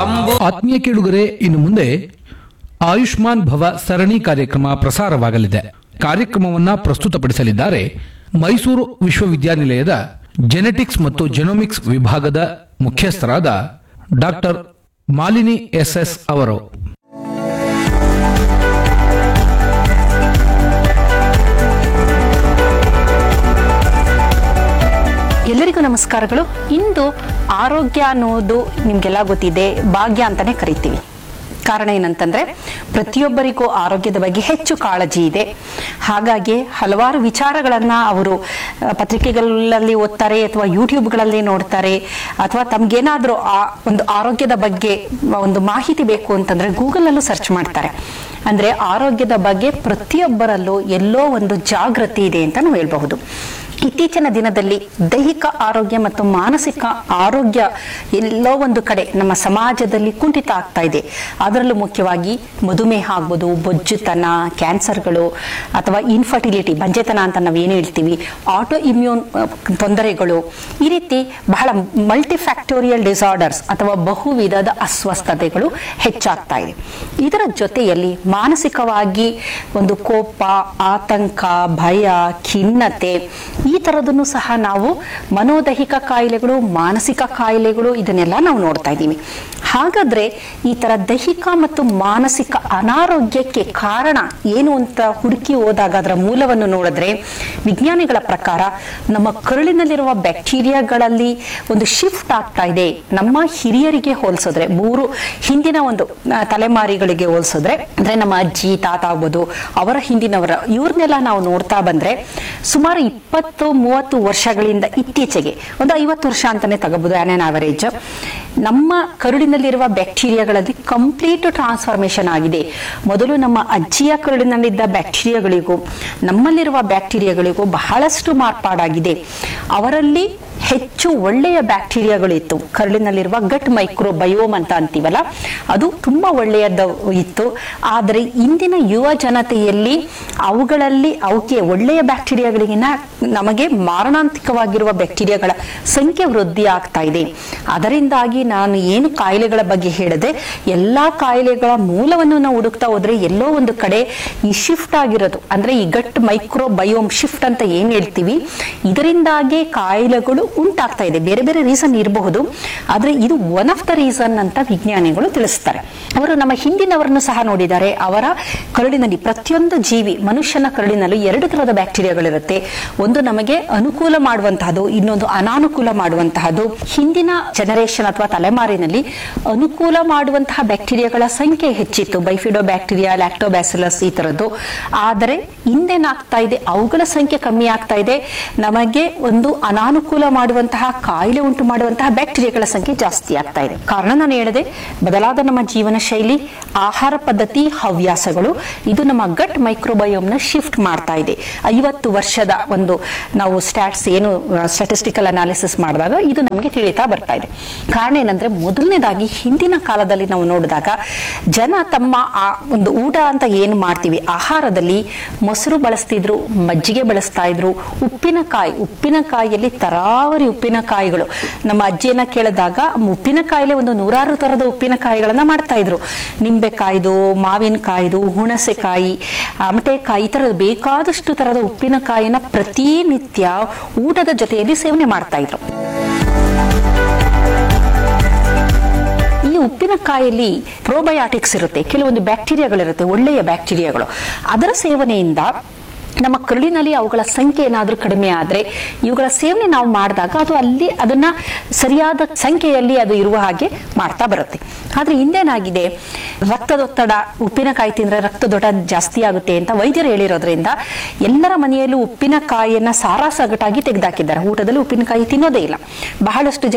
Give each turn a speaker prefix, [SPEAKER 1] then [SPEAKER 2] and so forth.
[SPEAKER 1] ಅಂಬು
[SPEAKER 2] ಆತ್ಮೀಯ ಕೇಳುಗರೆ ಇನ್ನು ಮುಂದೆ ಆಯುಷ್ಮಾನ್ ಭವ ಸರಣಿ ಕಾರ್ಯಕ್ರಮ ಪ್ರಸಾರವಾಗಲಿದೆ ಕಾರ್ಯಕ್ರಮವನ್ನ ಪ್ರಸ್ತುತಪಡಿಸಲಿದ್ದಾರೆ ಮೈಸೂರು ವಿಶ್ವವಿದ್ಯಾನಿಲಯದ ಜೆನೆಟಿಕ್ಸ್ ಮತ್ತು ಜೆನೋಮಿಕ್ಸ್ ವಿಭಾಗದ ಮುಖ್ಯಸ್ಥರಾದ ಡಾಕ್ಟರ್ ಮಾಲಿನಿ ಎಸ್ಎಸ್ ಅವರು
[SPEAKER 3] ಎಲ್ಲರಿಗೂ ನಮಸ್ಕಾರಗಳು ಇಂದು ಆರೋಗ್ಯ ಅನ್ನೋದು ನಿಮ್ಗೆಲ್ಲ ಗೊತ್ತಿದೆ ಭಾಗ್ಯ ಅಂತಾನೆ ಕರಿತೀವಿ ಕಾರಣ ಏನಂತಂದ್ರೆ ಪ್ರತಿಯೊಬ್ಬರಿಗೂ ಆರೋಗ್ಯದ ಬಗ್ಗೆ ಹೆಚ್ಚು ಕಾಳಜಿ ಇದೆ ಹಾಗಾಗಿ ಹಲವಾರು ವಿಚಾರಗಳನ್ನ ಅವರು ಆ, ಪತ್ರಿಕೆಗಳಲ್ಲಿ ಓದ್ತಾರೆ ಅಥವಾ ಯೂಟ್ಯೂಬ್ಗಳಲ್ಲಿ ನೋಡ್ತಾರೆ ಅಥವಾ ತಮ್ಗೇನಾದ್ರೂ ಆ ಒಂದು ಆರೋಗ್ಯದ ಬಗ್ಗೆ ಒಂದು ಮಾಹಿತಿ ಬೇಕು ಅಂತಂದ್ರೆ ಗೂಗಲ್ ಅಲ್ಲೂ ಸರ್ಚ್ ಮಾಡ್ತಾರೆ ಅಂದ್ರೆ ಆರೋಗ್ಯದ ಬಗ್ಗೆ ಪ್ರತಿಯೊಬ್ಬರಲ್ಲೂ ಎಲ್ಲೋ ಒಂದು ಜಾಗೃತಿ ಇದೆ ಅಂತ ನಾವು ಹೇಳ್ಬಹುದು ಇತ್ತೀಚಿನ ದಿನದಲ್ಲಿ ದೈಹಿಕ ಆರೋಗ್ಯ ಮತ್ತು ಮಾನಸಿಕ ಆರೋಗ್ಯ ಎಲ್ಲೋ ಒಂದು ಕಡೆ ನಮ್ಮ ಸಮಾಜದಲ್ಲಿ ಕುಂಠಿತ ಆಗ್ತಾ ಇದೆ ಅದರಲ್ಲೂ ಮುಖ್ಯವಾಗಿ ಮಧುಮೇಹ ಆಗ್ಬೋದು ಬೊಜ್ಜುತನ ಕ್ಯಾನ್ಸರ್ಗಳು ಅಥವಾ ಇನ್ಫರ್ಟಿಲಿಟಿ ಬಂಜೆತನ ಅಂತ ನಾವು ಏನು ಹೇಳ್ತೀವಿ ಆಟೋ ಇಮ್ಯೂನ್ ತೊಂದರೆಗಳು ಈ ರೀತಿ ಬಹಳ ಮಲ್ಟಿಫ್ಯಾಕ್ಟೋರಿಯಲ್ ಡಿಸಾರ್ಡರ್ಸ್ ಅಥವಾ ಬಹು ವಿಧದ ಅಸ್ವಸ್ಥತೆಗಳು ಹೆಚ್ಚಾಗ್ತಾ ಇದೆ ಇದರ ಜೊತೆಯಲ್ಲಿ ಮಾನಸಿಕವಾಗಿ ಒಂದು ಕೋಪ ಆತಂಕ ಭಯ ಖಿನ್ನತೆ ಈ ತರದನ್ನು ಸಹ ನಾವು ಮನೋದೈಹಿಕ ಕಾಯಿಲೆಗಳು ಮಾನಸಿಕ ಕಾಯಿಲೆಗಳು ಇದನ್ನೆಲ್ಲ ನಾವು ನೋಡ್ತಾ ಇದ್ದೀವಿ ಹಾಗಾದ್ರೆ ಈ ತರ ದೈಹಿಕ ಮತ್ತು ಮಾನಸಿಕ ಅನಾರೋಗ್ಯಕ್ಕೆ ಕಾರಣ ಏನು ಅಂತ ಹುಡುಕಿ ಹೋದಾಗ ಅದರ ಮೂಲವನ್ನು ನೋಡಿದ್ರೆ ವಿಜ್ಞಾನಿಗಳ ಪ್ರಕಾರ ನಮ್ಮ ಕರುಳಿನಲ್ಲಿರುವ ಬ್ಯಾಕ್ಟೀರಿಯಾಗಳಲ್ಲಿ ಒಂದು ಶಿಫ್ಟ್ ಆಗ್ತಾ ಇದೆ ನಮ್ಮ ಹಿರಿಯರಿಗೆ ಹೋಲಿಸಿದ್ರೆ ಮೂರು ಹಿಂದಿನ ಒಂದು ಆ, ತಲೆಮಾರಿಗಳಿಗೆ ಹೋಲಿಸಿದ್ರೆ ಅಂದ್ರೆ ನಮ್ಮ ಅಜ್ಜಿ ತಾತ ಆಗ್ಬೋದು ಅವರ ಹಿಂದಿನವರ ಇವ್ರನ್ನೆಲ್ಲ ನಾವು ನೋಡ್ತಾ ಬಂದ್ರೆ ಸುಮಾರು ಇಪ್ಪತ್ತು ಮೂವತ್ತು ವರ್ಷಗಳಿಂದ ಇತ್ತೀಚೆಗೆ ಒಂದು ಐವತ್ತು ವರ್ಷ ಅಂತಾನೆ ತಗೋಬಹುದು ಆನ್ ಅವರೇಜ್ ನಮ್ಮ ಕರುಳಿನಲ್ಲಿರುವ ಬ್ಯಾಕ್ಟೀರಿಯಾಗಳಲ್ಲಿ ಕಂಪ್ಲೀಟ್ ಟ್ರಾನ್ಸ್ಫಾರ್ಮೇಶನ್ ಆಗಿದೆ ಮೊದಲು ನಮ್ಮ ಅಜ್ಜಿಯ ಕರುಳಿನಲ್ಲಿದ್ದ ಬ್ಯಾಕ್ಟೀರಿಯಾಗಳಿಗೂ ನಮ್ಮಲ್ಲಿರುವ ಬ್ಯಾಕ್ಟೀರಿಯಾಗಳಿಗೂ ಬಹಳಷ್ಟು ಮಾರ್ಪಾಡಾಗಿದೆ ಅವರಲ್ಲಿ ಹೆಚ್ಚು ಒಳ್ಳೆಯ ಬ್ಯಾಕ್ಟೀರಿಯಾಗಳಿತ್ತು ಕರುಳಿನಲ್ಲಿರುವ ಗಟ್ ಮೈಕ್ರೋಬಯೋಮ್ ಅಂತ ಅಂತೀವಲ್ಲ ಅದು ತುಂಬಾ ಒಳ್ಳೆಯದ ಇತ್ತು ಆದರೆ ಇಂದಿನ ಯುವ ಜನತೆಯಲ್ಲಿ ಅವುಗಳಲ್ಲಿ ಅವಕ್ಕೆ ಒಳ್ಳೆಯ ಬ್ಯಾಕ್ಟೀರಿಯಾಗಳಿಗಿನ ನಮಗೆ ಮಾರಣಾಂತಿಕವಾಗಿರುವ ಬ್ಯಾಕ್ಟೀರಿಯಾಗಳ ಸಂಖ್ಯೆ ವೃದ್ಧಿ ಆಗ್ತಾ ಇದೆ ಅದರಿಂದಾಗಿ ನಾನು ಏನು ಕಾಯಿಲೆಗಳ ಬಗ್ಗೆ ಹೇಳಿದೆ ಎಲ್ಲಾ ಕಾಯಿಲೆಗಳ ಮೂಲವನ್ನು ನಾವು ಹುಡುಕ್ತಾ ಹೋದ್ರೆ ಎಲ್ಲೋ ಒಂದು ಕಡೆ ಈ ಶಿಫ್ಟ್ ಆಗಿರೋದು ಅಂದ್ರೆ ಈ ಗಟ್ ಮೈಕ್ರೋ ಬಯೋಮ್ ಶಿಫ್ಟ್ ಅಂತ ಏನ್ ಹೇಳ್ತೀವಿ ಇದರಿಂದಾಗಿ ಕಾಯಿಲೆಗಳು ಉಂಟಾಗ್ತಾ ಇದೆ ಬೇರೆ ಬೇರೆ ರೀಸನ್ ಇರಬಹುದು ಆದ್ರೆ ಇದು ಒನ್ ಆಫ್ ದ ರೀಸನ್ ಅಂತ ವಿಜ್ಞಾನಿಗಳು ತಿಳಿಸ್ತಾರೆ ಅವರು ನಮ್ಮ ಹಿಂದಿನವರನ್ನು ಸಹ ನೋಡಿದ್ದಾರೆ ಅವರ ಕರುಳಿನಲ್ಲಿ ಪ್ರತಿಯೊಂದು ಜೀವಿ ಮನುಷ್ಯನ ಕರುಳಿನಲ್ಲಿ ಎರಡು ತರಹದ ಬ್ಯಾಕ್ಟೀರಿಯಾಗಳಿರುತ್ತೆ ಒಂದು ನಮಗೆ ಅನುಕೂಲ ಮಾಡುವಂತಹದ್ದು ಇನ್ನೊಂದು ಅನಾನುಕೂಲ ಮಾಡುವಂತಹದ್ದು ಹಿಂದಿನ ಜನರೇಷನ್ ಅಥವಾ ತಲೆಮಾರಿನಲ್ಲಿ ಅನುಕೂಲ ಮಾಡುವಂತಹ ಬ್ಯಾಕ್ಟೀರಿಯಾಗಳ ಸಂಖ್ಯೆ ಹೆಚ್ಚಿತ್ತು ಬೈಫಿಡೋ ಬ್ಯಾಕ್ಟೀರಿಯಾ ಲ್ಯಾಕ್ಟೋಬ್ಯಾಸಿಲಸ್ ಈ ತರದ್ದು ಆದರೆ ಹಿಂದೇನಾಗ್ತಾ ಇದೆ ಅವುಗಳ ಸಂಖ್ಯೆ ಕಮ್ಮಿ ಆಗ್ತಾ ಇದೆ ನಮಗೆ ಒಂದು ಅನಾನುಕೂಲ ಮಾಡುವಂತಹ ಕಾಯಿಲೆ ಉಂಟು ಮಾಡುವಂತಹ ಬ್ಯಾಕ್ಟೀರಿಯಾಗಳ ಸಂಖ್ಯೆ ಜಾಸ್ತಿ ಆಗ್ತಾ ಇದೆ ಕಾರಣ ನಾನು ಹೇಳಿದೆ ಬದಲಾದ ನಮ್ಮ ಜೀವನ ಶೈಲಿ ಆಹಾರ ಪದ್ಧತಿ ಹವ್ಯಾಸಗಳು ಇದು ನಮ್ಮ ಗಟ್ ಮೈಕ್ರೋಬಯೋಮ್ನ ಶಿಫ್ಟ್ ಮಾಡ್ತಾ ಇದೆ ಐವತ್ತು ವರ್ಷದ ಒಂದು ನಾವು ಸ್ಟ್ಯಾಟ್ಸ್ ಏನು ಸ್ಟಾಟಿಸ್ಟಿಕಲ್ ಅನಾಲಿಸಿಸ್ ಮಾಡಿದಾಗ ಇದು ನಮಗೆ ತಿಳಿತಾ ಬರ್ತಾ ಇದೆ ಕಾರಣ ಏನಂದ್ರೆ ಮೊದಲನೇದಾಗಿ ಹಿಂದಿನ ಕಾಲದಲ್ಲಿ ನಾವು ನೋಡಿದಾಗ ಜನ ತಮ್ಮ ಆ ಒಂದು ಊಟ ಅಂತ ಏನು ಮಾಡ್ತೀವಿ ಆಹಾರದಲ್ಲಿ ಮೊಸರು ಬಳಸ್ತಿದ್ರು ಮಜ್ಜಿಗೆ ಬಳಸ್ತಾ ಇದ್ರು ಉಪ್ಪಿನಕಾಯಿ ಉಪ್ಪಿನಕಾಯಿಯಲ್ಲಿ ತರಾವರಿ ಉಪ್ಪಿನಕಾಯಿಗಳು ನಮ್ಮ ಅಜ್ಜಿಯನ್ನ ಕೇಳಿದಾಗ ಉಪ್ಪಿನಕಾಯಿಲೆ ಒಂದು ನೂರಾರು ತರದ ಉಪ್ಪಿನಕಾಯಿಗಳನ್ನ ಮಾಡ್ತಾ ಇದ್ರು ನಿಂಬೆಕಾಯ್ದು ಮಾವಿನಕಾಯ್ದು ಹುಣಸೆಕಾಯಿ ಆಮಟೆಕಾಯಿ ಈ ತರದ ಬೇಕಾದಷ್ಟು ತರದ ಉಪ್ಪಿನಕಾಯಿನ ಪ್ರತಿನಿತ್ಯ ಊಟದ ಜೊತೆಯಲ್ಲಿ ಸೇವನೆ ಮಾಡ್ತಾ ಇದ್ರು ಈ ಉಪ್ಪಿನಕಾಯಲ್ಲಿ ಪ್ರೋಬಯಾಟಿಕ್ಸ್ ಇರುತ್ತೆ ಕೆಲವೊಂದು ಬ್ಯಾಕ್ಟೀರಿಯಾಗಳಿರುತ್ತೆ ಒಳ್ಳೆಯ ಬ್ಯಾಕ್ಟೀರಿಯಾಗಳು ಅದರ ಸೇವನೆಯಿಂದ ನಮ್ಮ ಕರುಳಿನಲ್ಲಿ ಅವುಗಳ ಸಂಖ್ಯೆ ಏನಾದ್ರೂ ಕಡಿಮೆ ಆದ್ರೆ ಇವುಗಳ ಸೇವನೆ ನಾವು ಮಾಡಿದಾಗ ಅದು ಅಲ್ಲಿ ಅದನ್ನ ಸರಿಯಾದ ಸಂಖ್ಯೆಯಲ್ಲಿ ಅದು ಇರುವ ಹಾಗೆ ಮಾಡ್ತಾ ಬರುತ್ತೆ ಆದ್ರೆ ಹಿಂದೇನಾಗಿದೆ ರಕ್ತದೊತ್ತಡ ಉಪ್ಪಿನಕಾಯಿ ತಿಂದ್ರೆ ರಕ್ತದೊತ್ತಡ ಜಾಸ್ತಿ ಆಗುತ್ತೆ ಅಂತ ವೈದ್ಯರು ಹೇಳಿರೋದ್ರಿಂದ ಎಲ್ಲರ ಮನೆಯಲ್ಲೂ ಉಪ್ಪಿನಕಾಯಿಯನ್ನ ಸಾರಾಸಗಟಾಗಿ ತೆಗೆದಾಕಿದ್ದಾರೆ ಊಟದಲ್ಲಿ ಉಪ್ಪಿನಕಾಯಿ ತಿನ್ನೋದೇ ಇಲ್ಲ ಬಹಳಷ್ಟು ಜನ